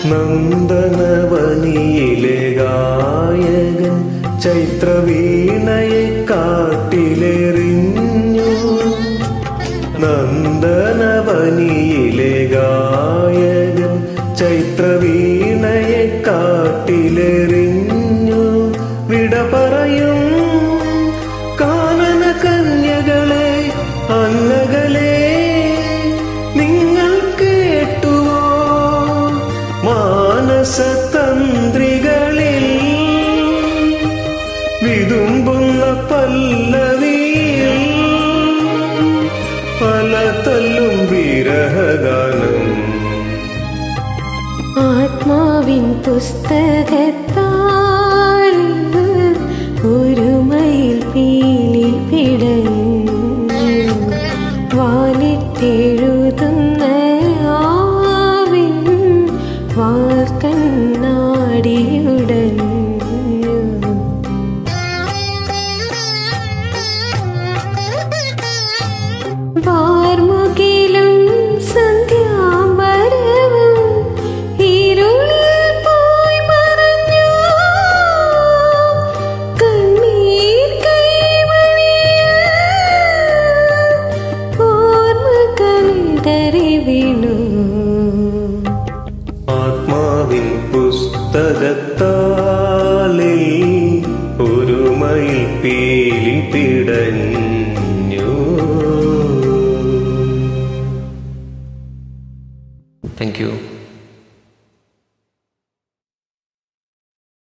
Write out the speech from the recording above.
നന്ദനവനിയിലെ ഗായകൻ ചൈത്രവീണയെ കാട്ടിലെറിഞ്ഞു നന്ദനവനിയിലെ ഗായകൻ ചൈത്രവീണയെ കാട്ടിലെറിഞ്ഞു വിട പറയും കാനന കന്യകളെ അങ്ങകലെ നിങ്ങൾ കേട്ടുവോ മാനസതന്ത്രികളിൽ വിതുമ്പുന്ന പല്ലവിയിൽ പല തല്ലും വിരഹഗാനം ആത്മാവിൻ പുസ്തകത്താൽ ഒരു മയിൽ പീലി പിടഞ്ഞു വാലിട്ടെഴുതുന്ന ആവിൻ വാൽക്കണ്ണാടിയുടഞ്ഞു വാർമുകിലും സന്ധ്യാംബരവും ഇരുളിൽ പോയി മറഞ്ഞു കണ്ണീർ കൈമണിയിൽ ഓർമ്മകൾ ഇടറി വീണു ആത്മാവിൻ പുസ്തകത്താലിൽ ഒരു മയിൽ പീലി പിടഞ്ഞു താങ്ക് യു